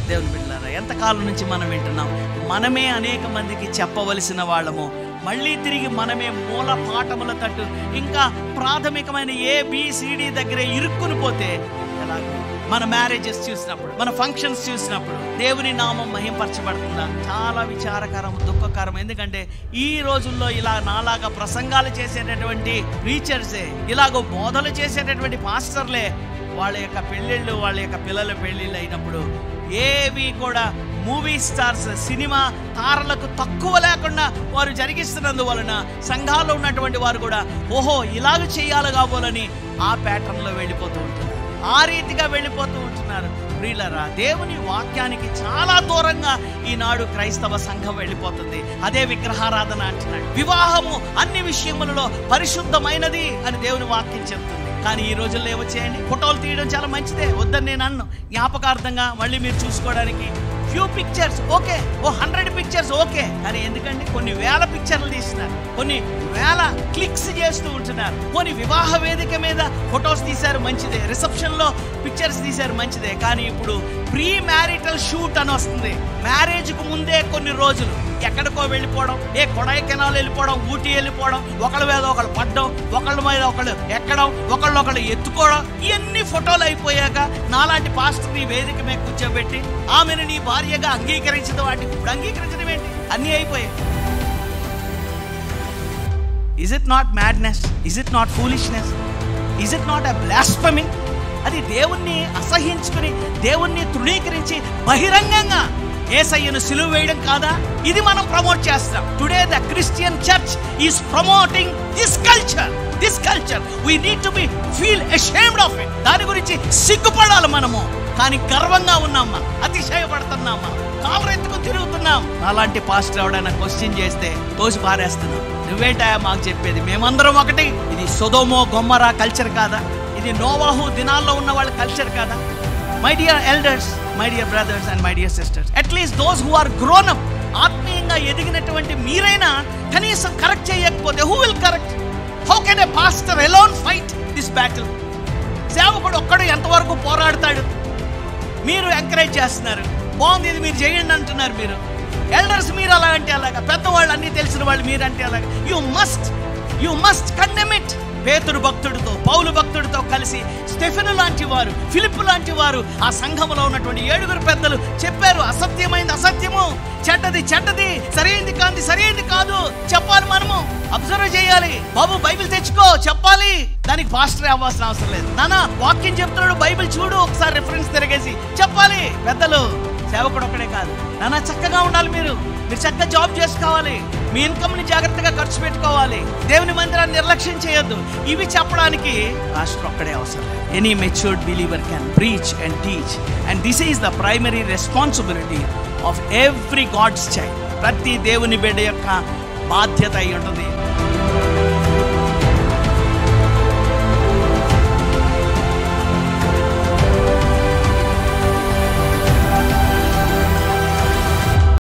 దేవుని బిడ్డలారా ఎంతకాలం నుంచి మనం వింటున్నాం మనమే అనేక మందికి చెప్పవలసిన వాళ్ళము మళ్ళీ తిరిగి మనమే మూల పాఠముల తట్టు ఇంకా ప్రాథమికమైన ఏ బిసిడి దగ్గర ఇరుక్కుని పోతే ఎలాగో మన మ్యారేజెస్ చూసినప్పుడు మన ఫంక్షన్స్ చూసినప్పుడు దేవుని నామం మహింపరచబడుతుందా చాలా విచారకరం దుఃఖకరం ఎందుకంటే ఈ రోజుల్లో ఇలా నాలాగా ప్రసంగాలు చేసేటటువంటి ప్రీచర్సే ఇలాగో బోధలు చేసేటటువంటి పాస్టర్లే వాళ్ళ యొక్క పెళ్ళిళ్ళు వాళ్ళ యొక్క పిల్లల పెళ్ళిళ్ళు అయినప్పుడు ఏవి కూడా మూవీ స్టార్స్ సినిమా తారలకు తక్కువ లేకుండా వారు జరిగిస్తున్నందువలన సంఘాల్లో ఉన్నటువంటి వారు కూడా ఓహో ఇలాగ చేయాలి కాబోలని ఆ ప్యాటర్న్లో వెళ్ళిపోతూ ఉంటున్నారు ఆ రీతిగా వెళ్ళిపోతూ ఉంటున్నారు ప్రియులరా దేవుని వాక్యానికి చాలా దూరంగా ఈనాడు క్రైస్తవ సంఘం వెళ్ళిపోతుంది అదే విగ్రహారాధన అంటున్నాడు వివాహము అన్ని విషయములలో పరిశుద్ధమైనది అని దేవుని వాక్యం చెప్తుంది కానీ ఈ రోజుల్లో ఏమో చేయండి ఫోటోలు తీయడం చాలా మంచిదే వద్దని నేను అన్ను జ్ఞాపకార్థంగా మళ్ళీ మీరు చూసుకోవడానికి ఫ్యూ పిక్చర్స్ ఓకే ఓ హండ్రెడ్ పిక్చర్స్ ఓకే కానీ ఎందుకంటే కొన్ని వేల పిక్చర్లు తీస్తున్నారు కొన్ని వేల క్లిక్స్ చేస్తూ ఉంటున్నారు కొన్ని వివాహ వేదిక మీద ఫొటోస్ తీశారు మంచిదే రిసెప్షన్ లో పిక్చర్స్ తీశారు మంచిదే కానీ ఇప్పుడు ప్రీ మ్యారిటల్ షూట్ అని వస్తుంది మ్యారేజ్ కు ముందే కొన్ని రోజులు ఎక్కడికో వెళ్ళిపోవడం ఏ కొడైకెనాల్ వెళ్ళిపోవడం ఊటీ వెళ్ళిపోవడం ఒకళ్ళ మీద ఒకళ్ళు పడ్డం ఒకళ్ళ మీద ఒకళ్ళు ఎక్కడం ఒకళ్ళు ఒకళ్ళు ఎత్తుకోవడం ఇవన్నీ ఫోటోలు అయిపోయాక నాలాంటి పాస్టర్ ఈ వేదిక మీద కూర్చోబెట్టి ఆమెను నీ భార్యగా అంగీకరించదు వాటికి ఇప్పుడు అంగీకరించడం ఏంటి అన్నీ అయిపోయాయి is it not madness is it not foolishness is it not a blasphemy అది దేవుణ్ణి అసహించుకుని దేవుణ్ణి తృణీకరించి బహిరంగంగా ఏసయ్యను సిలువ వేయడం కాదా ఇది మనం ప్రమోట్ చేస్తాం today the Christian church is promoting this culture this culture we need to be feel ashamed of it దాని గురించి సిగ్గుపడాలి మనము కానీ గర్వంగా ఉన్నాం మనం అతిశయపడుతున్నాం మనం కాలర్ ఎత్తుకుని తిరుగుతున్నాం అలాంటి పాస్టర్ ఎవడైనా క్వశ్చన్ చేస్తే తోసి పారేస్తున్నాం నువ్వేంటా మాకు చెప్పేది మేమందరం ఒకటి ఇది సొదోమో గొమ్మరా కల్చర్ కాదా ఇది నోవాహు దినాల్లో ఉన్న వాళ్ళ కల్చర్ కాదా my dear elders my dear brothers and my dear sisters at least those who are grown up ఆత్మీయంగా ఎదిగినటువంటి మీరైనా కనీసం కరెక్ట్ చేయకపోతే who will correct how can a pastor alone fight this battle సేవకుడు ఒక్కడు ఎంతవరకు పోరాడతాడు మీరు ఎంకరేజ్ చేస్తున్నారు బాగుంది ఇది మీరు చేయండి అంటున్నారు మీరు ఎల్డర్స్ మీరు అలా అంటే అలాగా పెద్దవాళ్ళు అన్ని తెలిసిన వాళ్ళు మీరు అంటే అలాగా you must you must condemn it పేతురు భక్తుడితో పౌలు భక్తుడితో కలిసి స్టెఫెను లాంటి వారు ఫిలిప్ లాంటి వారు ఆ సంఘములో ఉన్నటువంటి ఏడుగురు పెద్దలు చెప్పారు అసత్యమైంది అసత్యము చెడ్డది చెడ్డది సరైంది కాంది సరైంది కాదు చెప్పాలి మనము అబ్జర్వ్ చేయాలి బాబు బైబిల్ తెచ్చుకో చెప్పాలి దానికి పాస్టర్ అవ్వాల్సిన అవసరం లేదు నానా వాక్యం చెప్తున్నాడు బైబిల్ చూడు ఒకసారి రిఫరెన్స్ తిరగేసి చెప్పాలి పెద్దలు సేవకుడు ఒక్కడే కాదు నానా చక్కగా ఉండాలి మీరు మీరు చక్కగా జాబ్ చేసుకోవాలి మీ ఇన్కమ్ ని జాగ్రత్తగా ఖర్చు పెట్టుకోవాలి దేవుని మందిరాన్ని నిర్లక్ష్యం చేయొద్దు ఇవి చెప్పడానికి పాస్టర్ ఒక్కడే అవసరం any matured believer can preach and teach and this is the primary responsibility of every God's child ప్రతి దేవుని బిడ్డ యొక్క బాధ్యత అయి ఉంటుంది